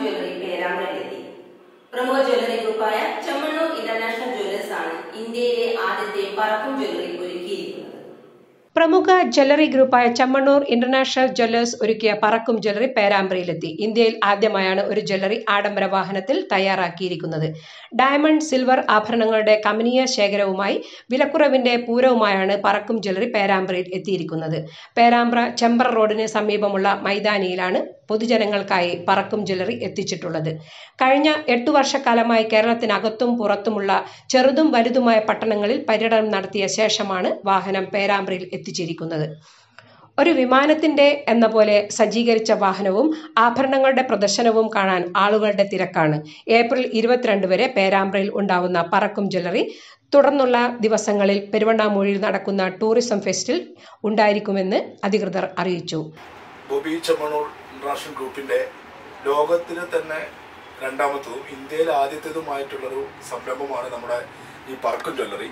jewellery പേരാമ്പ്രയിലെത്തി പ്രമുഖ jewellery ഗ്രൂപ്പായ ചെമ്മണ്ണൂർ ഇന്റർനാഷണൽ ജ്വല്ലേഴ്സ് ആണ് ഇന്ത്യയിലെ ആദ്യത്തെ പറക്കും ജ്വല്ലറി ഒരുക്കിയിരിക്കുന്നത് പ്രമുഖ ജ്വല്ലറി ഗ്രൂപ്പായ ചമ്മണ്ണൂർ ഇന്റർനാഷണൽ ജ്വല്ലേഴ്സ് ഒരുക്കിയ പറക്കും ജ്വല്ലറി പേരാമ്പ്രയിലെത്തി ഇന്ത്യയിൽ ആദ്യമായാണ് ഒരു ജ്വല്ലറി ആഡംബര വാഹനത്തിൽ തയ്യാറാക്കിയിരിക്കുന്നത് ഡയമണ്ട് സിൽവർ ആഭരണങ്ങളുടെ കമനീയ ശേഖരവുമായി വിലക്കുറവിന്റെ പൂരവുമായാണ് പറക്കും ജ്വല്ലറി പേരാമ്പ്രയിൽ എത്തിയിരിക്കുന്നത് പേരാമ്പ്ര ചെമ്പ്ര റോഡിന് സമീപമുള്ള മൈതാനിയിലാണ് പൊതുജനങ്ങൾക്കായി പറക്കും ജ്വല്ലറി എത്തിച്ചിട്ടുള്ളത് കഴിഞ്ഞ എട്ടു വർഷക്കാലമായി കേരളത്തിനകത്തും പുറത്തുമുള്ള ചെറുതും വലുതുമായ പട്ടണങ്ങളിൽ പര്യടനം നടത്തിയ ശേഷമാണ് വാഹനം പേരാമ്പ്രയിൽ എത്തിച്ചിരിക്കുന്നത് ഒരു വിമാനത്തിന്റെ എന്ന പോലെ സജ്ജീകരിച്ച വാഹനവും ആഭരണങ്ങളുടെ പ്രദർശനവും കാണാൻ ആളുകളുടെ തിരക്കാണ് ഏപ്രിൽ ഇരുപത്തിരണ്ട് വരെ പേരാമ്പ്രയിൽ ഉണ്ടാവുന്ന പറക്കും ജ്വല്ലറി തുടർന്നുള്ള ദിവസങ്ങളിൽ പെരുവണ്ണാമൂഴിയിൽ നടക്കുന്ന ടൂറിസം ഫെസ്റ്റിൽ ഉണ്ടായിരിക്കുമെന്ന് അധികൃതർ അറിയിച്ചു ബോബി ചെമ്മണൂർ ഇന്റർനാഷണൽ ഗ്രൂപ്പിന്റെ ലോകത്തിന് തന്നെ രണ്ടാമത്തതും ഇന്ത്യയിൽ ആദ്യത്തേതുമായിട്ടുള്ളൊരു സംരംഭമാണ് നമ്മുടെ ഈ പറക്കും ജ്വല്ലറി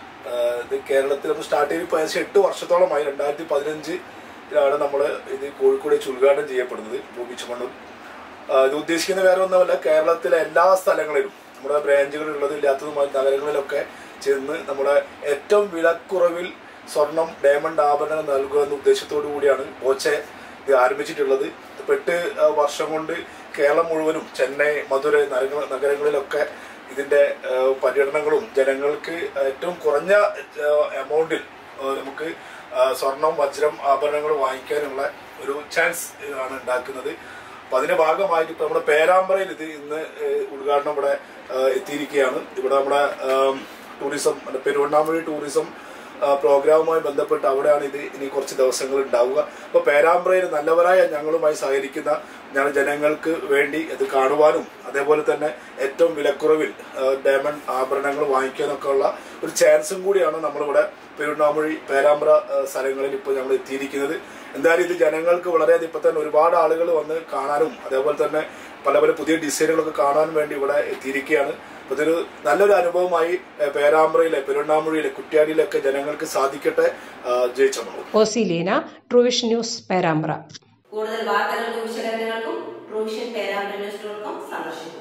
ആഹ് ഇത് കേരളത്തിൽ നമ്മൾ സ്റ്റാർട്ട് ചെയ്ത് ഇപ്പോൾ ഏകദേശം എട്ട് വർഷത്തോളമായി രണ്ടായിരത്തി പതിനഞ്ചിലാണ് നമ്മൾ ഇത് കോഴിക്കോട് വെച്ച് ഉദ്ഘാടനം ചെയ്യപ്പെടുന്നത് ബോബി ചെമ്മണ്ണൂർ ആഹ് ഇത് ഉദ്ദേശിക്കുന്ന വേറെ ഒന്നുമല്ല കേരളത്തിലെ എല്ലാ സ്ഥലങ്ങളിലും നമ്മുടെ ബ്രാഞ്ചുകളുള്ളതും ഇല്ലാത്തതുമായ നഗരങ്ങളിലൊക്കെ ചെന്ന് നമ്മുടെ ഏറ്റവും വിലക്കുറവിൽ സ്വർണം ഡയമണ്ട് ആഭരണങ്ങൾ നൽകുക എന്ന ഉദ്ദേശത്തോടു കൂടിയാണ് ബോച്ചെ ഇത് ആരംഭിച്ചിട്ടുള്ളത് ഇപ്പൊ എട്ട് ആ, വർഷം കൊണ്ട് കേരളം മുഴുവനും ചെന്നൈ മധുര നഗര- നഗരങ്ങളിലൊക്കെ ഇതിന്റെ ആ, പര്യടനങ്ങളും ജനങ്ങൾക്ക് ഏറ്റവും കുറഞ്ഞ എമൗണ്ടിൽ നമുക്ക് ആ, സ്വർണം വജ്രം ആഭരണങ്ങൾ വാങ്ങിക്കാനുള്ള ഒരു ചാൻസ് ആണ് ഉണ്ടാക്കുന്നത് അപ്പൊ അതിന്റെ ഭാഗമായിട്ട് ഇപ്പൊ നമ്മുടെ പേരാമ്പ്രയിൽ ഇത് ഇന്ന് ഏഹ്, ഉദ്ഘാടനം ഇവിടെ ഏഹ്, എത്തിയിരിക്കുകയാണ് ഇവിടെ നമ്മുടെ ആം, ടൂറിസം നമ്മുടെ പെരുവണ്ണാമൊഴി ടൂറിസം ആ, പ്രോഗ്രാമുമായി ബന്ധപ്പെട്ട് അവിടെയാണ് ഇത് ഇനി കുറച്ച് ദിവസങ്ങൾ ഉണ്ടാവുക അപ്പൊ പേരാമ്പ്രയിൽ നല്ലവരായ ഞങ്ങളുമായി സഹകരിക്കുന്ന ഞങ്ങൾ ജനങ്ങൾക്ക് വേണ്ടി ഇത് കാണുവാനും അതേപോലെ തന്നെ ഏറ്റവും വിലക്കുറവിൽ ആ, ഡയമണ്ട് ആഭരണങ്ങൾ വാങ്ങിക്കാനൊക്കെ ഉള്ള ഒരു ചാൻസും കൂടിയാണ് നമ്മളിവിടെ പെരുവണ്ണാമൊഴി പേരാമ്പ്ര ആ, സ്ഥലങ്ങളിൽ ഇപ്പോൾ ഞങ്ങൾ എത്തിയിരിക്കുന്നത് എന്തായാലും ഇത് ജനങ്ങൾക്ക് വളരെയധികം ഇപ്പൊ തന്നെ ഒരുപാട് ആളുകൾ വന്ന് കാണാനും അതേപോലെ തന്നെ പല പല പുതിയ ഡിസൈനുകളൊക്കെ കാണാൻ വേണ്ടി ഇവിടെ എത്തിയിരിക്കുകയാണ് അപ്പൊ ഇതൊരു നല്ലൊരു അനുഭവമായി ഏഹ്, പേരാമ്പ്രയിലെ പെരുവണ്ണാമുഴിയിലെ കുറ്റ്യാടിയിലൊക്കെ ജനങ്ങൾക്ക് സാധിക്കട്ടെ ജയിച്ചു O C Leena Truevision news Perambra കൂടുതൽ വാർത്തകൾക്കും വിശകലനങ്ങൾക്കും Truevision Perambra news dot com സന്ദർശിക്കും